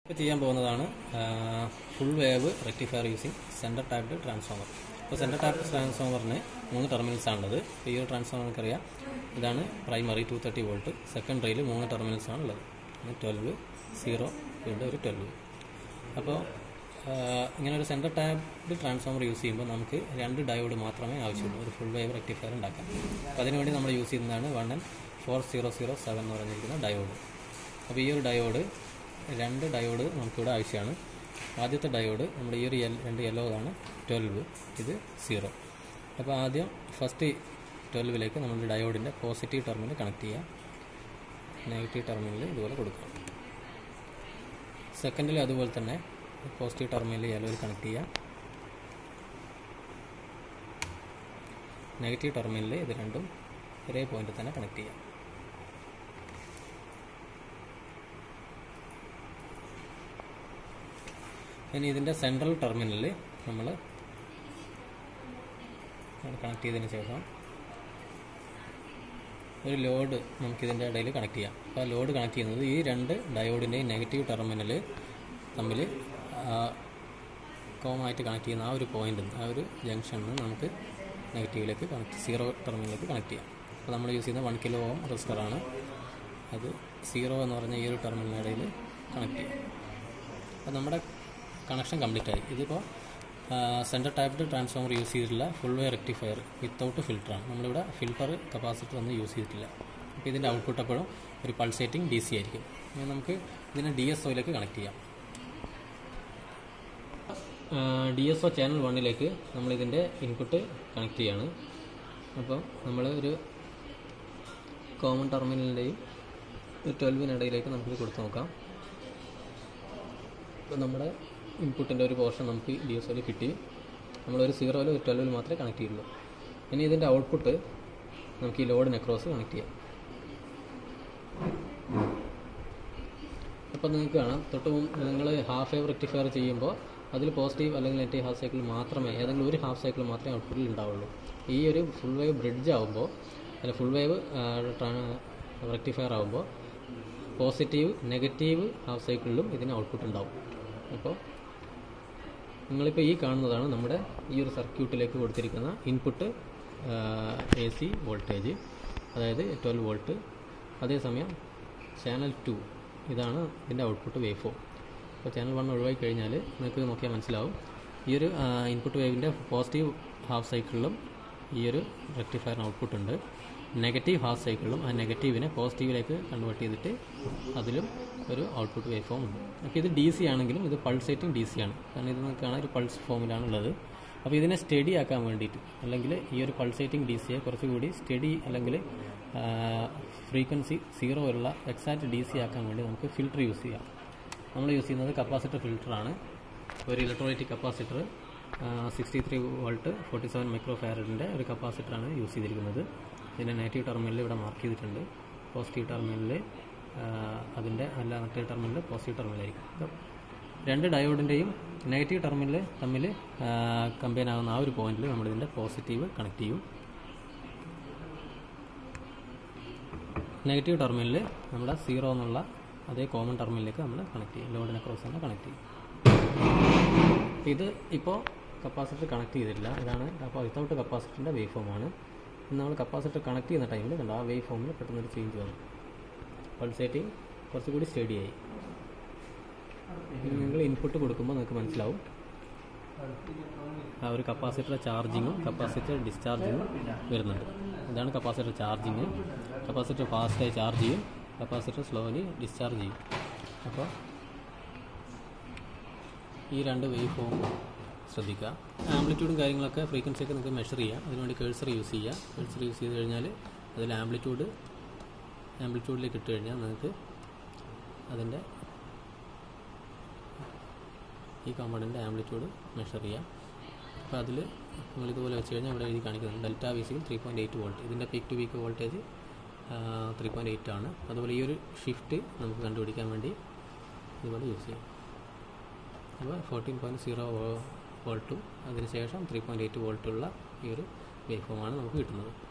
ഇപ്പോൾ ചെയ്യാൻ പോകുന്നതാണ് full wave rectifier using centre tapped transformer ഇപ്പോൾ സെൻറ്റർ ടാപ്പ് ട്രാൻസ്ഫോമറിന് മൂന്ന് ടെർമിനൽസ് ആണുള്ളത് ഇപ്പോൾ ഈ ഒരു ട്രാൻസ്ഫോമർ നമുക്കറിയാം ഇതാണ് പ്രൈമറി ടു തേർട്ടി വോൾട്ട് സെക്കൻഡറിയിൽ മൂന്ന് ടെർമിനൽസ് ആണ് ഉള്ളത് ട്വൽവ് സീറോ വീണ്ടും ഒരു ട്വൽവ് അപ്പോൾ ഇങ്ങനെ ഒരു സെൻറ്റർ ടാബ്ഡ് ട്രാൻസ്ഫോമർ യൂസ് ചെയ്യുമ്പോൾ നമുക്ക് രണ്ട് ഡയോഡ് മാത്രമേ ആവശ്യമുള്ളൂ ഒരു ഫുൾ വേവ് റെക്ടിഫയർ ഉണ്ടാക്കാൻ അപ്പോൾ അതിനുവേണ്ടി നമ്മൾ യൂസ് ചെയ്യുന്നതാണ് one N four zero zero seven എന്ന് പറഞ്ഞിരിക്കുന്ന ഡയോഡ് അപ്പോൾ ഈ ഒരു ഡയോഡ് രണ്ട് ഡയോഡ് നമുക്കിവിടെ ആവശ്യമാണ് ആദ്യത്തെ ഡയോഡ് നമ്മുടെ ഈ ഒരു യെൽ- രണ്ട് യെല്ലോ ആണ് ട്വൽവ് ഇത് സീറോ അപ്പോൾ ആദ്യം ഫസ്റ്റ് ട്വൽവിലേക്ക് നമ്മൾ ഡയോഡിൻ്റെ പോസിറ്റീവ് ടെർമിനൽ കണക്ട് ചെയ്യാം നെഗറ്റീവ് ടെർമിനൽ ഇതുപോലെ കൊടുക്കാം സെക്കൻഡിൽ അതുപോലെ തന്നെ പോസിറ്റീവ് ടെർമിനൽ യെല്ലോയിൽ കണക്ട് ചെയ്യാം നെഗറ്റീവ് ടെർമിനൽ ഇത് രണ്ടും ഒരേ പോയിന്റിൽ തന്നെ കണക്ട് ചെയ്യാം ഇനി ഇതിൻ്റെ സെൻട്രൽ ടെർമിനലിൽ നമ്മൾ കണക്ട് ചെയ്തതിന് ശേഷം ഒരു ലോഡ് നമുക്കിതിൻ്റെ ഇടയിൽ കണക്ട് ചെയ്യാം അപ്പോൾ ആ ലോഡ് കണക്ട് ചെയ്യുന്നത് ഈ രണ്ട് ഡയോഡിൻ്റെയും നെഗറ്റീവ് ടെർമിനൽ തമ്മിൽ കോമായിട്ട് കണക്ട് ചെയ്യുന്ന ആ ഒരു പോയിന്റിൽ നിന്ന് ആ ഒരു ജംഗ്ഷനിൽ നിന്ന് നമുക്ക് നെഗറ്റീവിലേക്ക് കണക്ട് സീറോ ടെർമിനലിലേക്ക് കണക്ട് ചെയ്യാം അപ്പോൾ നമ്മൾ യൂസ് ചെയ്യുന്ന വൺ കിലോ ഓം റെസിസ്റ്ററാണ് അത് സീറോ എന്ന് പറഞ്ഞ ഈ ഒരു ടെർമിനലിനിടയിൽ കണക്ട് ചെയ്യും അപ്പോൾ നമ്മുടെ കണക്ഷൻ കംപ്ലീറ്റ് ആയി ഇതിപ്പോൾ സെൻറ്റർ ടൈപ്ഡ് ട്രാൻസ്ഫോമർ യൂസ് ചെയ്തിട്ടില്ല ഫുൾ വേ റെക്ടിഫയർ വിത്തൗട്ട് ഫിൽറ്ററാണ് നമ്മളിവിടെ ഫിൽറ്റർ കപ്പാസിറ്റർ ഒന്നും യൂസ് ചെയ്തിട്ടില്ല അപ്പോൾ ഇതിൻ്റെ ഔട്ട്പുട്ട് എപ്പോഴും ഒരു പൾസേറ്റിംഗ് ഡി സി ആയിരിക്കും ഇനി നമുക്ക് ഇതിനെ ഡി എസ് ഒയിലേക്ക് കണക്ട് ചെയ്യാം ഡി എസ് ഒ ചാനൽ വണ്ണിലേക്ക് നമ്മളിതിൻ്റെ ഇൻപുട്ട് കണക്ട് ചെയ്യാണ് അപ്പോൾ നമ്മൾ ഒരു കോമൺ ടെർമിനലിൻ്റെയും ട്വൽവിനിടയിലേക്ക് നമുക്കിത് കൊടുത്ത് നോക്കാം ഇപ്പോൾ നമ്മുടെ ഇൻപുട്ടിൻ്റെ ഒരു പോർഷൻ നമുക്ക് ഡി എസ് ഒയിൽ കിട്ടി നമ്മളൊരു സീറോയിൽ ഒരു ട്വൽവിൽ മാത്രമേ കണക്ട് ചെയ്യുള്ളൂ ഇനി ഇതിൻ്റെ ഔട്ട്പുട്ട് നമുക്ക് ഈ ലോഡിന് അക്രോസ് കണക്ട് ചെയ്യാം അപ്പോൾ നിങ്ങൾക്ക് കാണാം തൊട്ട് നിങ്ങൾ ഹാഫ് വേവ് റെക്ടിഫയർ ചെയ്യുമ്പോൾ അതിൽ പോസിറ്റീവ് അല്ലെങ്കിൽ നെഗറ്റീവ് ഹാഫ് സൈക്കിൾ മാത്രമേ ഏതെങ്കിലും ഒരു ഹാഫ് സൈക്കിൾ മാത്രമേ ഔട്ട്പുട്ടിൽ ഉണ്ടാവുള്ളൂ ഈ ഒരു ഫുൾ വേവ് ബ്രിഡ്ജ് ആകുമ്പോൾ അല്ല ഫുൾ വേവ് റെക്ടിഫയർ ആകുമ്പോൾ പോസിറ്റീവ് നെഗറ്റീവ് ഹാഫ് സൈക്കിളിലും ഇതിന് ഔട്ട്പുട്ട് ഉണ്ടാവും അപ്പോൾ നിങ്ങളിപ്പോൾ ഈ കാണുന്നതാണ് നമ്മുടെ ഈ ഒരു സർക്യൂട്ടിലേക്ക് കൊടുത്തിരിക്കുന്ന ഇൻപുട്ട് എ സി വോൾട്ടേജ് അതായത് ട്വൽവ് വോൾട്ട് അതേസമയം ചാനൽ ടു ഇതാണ് ഇതിൻ്റെ ഔട്ട്പുട്ട് വേവ് ഫോം അപ്പോൾ ചാനൽ വൺ ഒഴിവായി കഴിഞ്ഞാൽ നിങ്ങൾക്ക് നോക്കിയാൽ മനസ്സിലാവും ഈ ഒരു ഇൻപുട്ട് വേവിൻ്റെ പോസിറ്റീവ് ഹാഫ് സൈക്കിളിലും ഈ ഒരു റെക്ടിഫയറിന് ഔട്ട്പുട്ട് ഉണ്ട് നെഗറ്റീവ് ഹാഫ് സൈക്കിളിലും ആ നെഗറ്റീവിനെ പോസിറ്റീവിലേക്ക് കൺവേർട്ട് ചെയ്തിട്ട് അതിലും ഒരു ഔട്ട്പുട്ട് വേവ് ഫോം ഉണ്ട് അപ്പോൾ ഇത് ഡി സി ആണെങ്കിലും ഇത് പൾസേറ്റിംഗ് ഡി സി ആണ് കാരണം ഇത് നിങ്ങൾക്ക് കാണാൻ ഒരു പൾസ് ഫോമിലാണ് ഉള്ളത് അപ്പോൾ ഇതിനെ സ്റ്റഡി ആക്കാൻ വേണ്ടിയിട്ട് അല്ലെങ്കിൽ ഈ ഒരു പൾസേറ്റിംഗ് ഡി സിയെ കുറച്ചുകൂടി സ്റ്റഡി അല്ലെങ്കിൽ ഫ്രീക്വൻസി സീറോ ഉള്ള എക്സാക്റ്റ് ഡി സി ആക്കാൻ വേണ്ടി നമുക്ക് ഫിൽറ്റർ യൂസ് ചെയ്യാം നമ്മൾ യൂസ് ചെയ്യുന്നത് കപ്പാസിറ്റർ ഫിൽറ്ററാണ് ഒരു electrolytic capacitor sixty three volt forty seven micro ഫാരഡിൻ്റെ ഒരു കപ്പാസിറ്ററാണ് യൂസ് ചെയ്തിരിക്കുന്നത് ഇതിൻ്റെ നെഗറ്റീവ് ടെർമിനൽ ഇവിടെ മാർക്ക് ചെയ്തിട്ടുണ്ട് പോസിറ്റീവ് ടെർമിനൽ അതിൻ്റെ അല്ല മറ്റേ ടെർമിനൽ പോസിറ്റീവ് ടെർമിനലായിരിക്കും അപ്പോൾ രണ്ട് ഡയോഡിൻ്റെയും നെഗറ്റീവ് ടെർമിനൽ തമ്മിൽ കമ്പൈൻ ആകുന്ന ആ ഒരു പോയിന്റിൽ നമ്മളിതിൻ്റെ പോസിറ്റീവ് കണക്ട് ചെയ്യും നെഗറ്റീവ് ടെർമിനലിൽ നമ്മുടെ സീറോ എന്നുള്ള അതേ കോമൺ ടെർമിനലിലേക്ക് നമ്മൾ കണക്ട് ചെയ്യും ലോഡിനെ ക്രോസ് തന്നെ കണക്ട് ചെയ്യും ഇത് ഇപ്പോൾ കപ്പാസിറ്റർ കണക്ട് ചെയ്തിട്ടില്ല ഇതാണ് അപ്പോൾ വിത്തൗട്ട് കപ്പാസിറ്ററിൻ്റെ വേവ് ഫോമാണ് നമ്മൾ കപ്പാസിറ്റർ കണക്ട് ചെയ്യുന്ന ടൈമിൽ കണ്ടോ ആ വേവ് ഫോമിൽ പെട്ടെന്നൊരു ചേഞ്ച് വന്നു പൾസേറ്റിംഗ് കുറച്ചുകൂടി സ്റ്റഡി ആയി നിങ്ങൾ ഇൻപുട്ട് കൊടുക്കുമ്പോൾ നിങ്ങൾക്ക് മനസ്സിലാവും ആ ഒരു കപ്പാസിറ്റർ ചാർജിങ്ങും കപ്പാസിറ്റർ ഡിസ്ചാർജിങ്ങും വരുന്നുണ്ട് ഇതാണ് കപ്പാസിറ്റർ ചാർജിങ് കപ്പാസിറ്റർ ഫാസ്റ്റായി ചാർജ് ചെയ്യും കപ്പാസിറ്റർ സ്ലോലി ഡിസ്ചാർജ് ചെയ്യും അപ്പോൾ ഈ രണ്ട് വേവ് ഫോം ശ്രദ്ധിക്കുക ആംപ്ലിറ്റ്യൂഡും കാര്യങ്ങളൊക്കെ ഫ്രീക്വൻസി ഒക്കെ നിങ്ങൾക്ക് മെഷർ ചെയ്യാം അതിനുവേണ്ടി കേഴ്സർ യൂസ് ചെയ്യുക കേഴ്സർ യൂസ് ചെയ്ത് കഴിഞ്ഞാൽ അതിൽ ആംപ്ലിറ്റ്യൂഡ് ആംപ്ലിറ്റ്യൂഡിലേക്ക് ഇട്ട് കഴിഞ്ഞാൽ നിങ്ങൾക്ക് അതിൻ്റെ ഈ കോമ്പൗണ്ടിൻ്റെ ആംപ്ലിറ്റ്യൂഡ് മെഷർ ചെയ്യാം അപ്പോൾ അതിൽ നിങ്ങളിതുപോലെ വെച്ച് കഴിഞ്ഞാൽ ഇവിടെ എഴുതി കാണിക്കുന്നുണ്ട് ഡെൽറ്റ വി സിയിൽ ത്രീ പോയിൻറ്റ് എയ്റ്റ് വോൾട്ട് ഇതിൻ്റെ peak to peak voltage three point eight ആണ് അതുപോലെ ഈ ഒരു ഷിഫ്റ്റ് നമുക്ക് കണ്ടുപിടിക്കാൻ വേണ്ടി ഇതുപോലെ യൂസ് ചെയ്യാം അപ്പോൾ ഫോർട്ടീൻ പോയിൻറ്റ് സീറോ വോൾട്ടും അതിനുശേഷം ത്രീ പോയിൻറ്റ് എയ്റ്റ് വോൾട്ടുള്ള ഈ ഒരു വേവ് ഫോമാണ് നമുക്ക് കിട്ടുന്നത്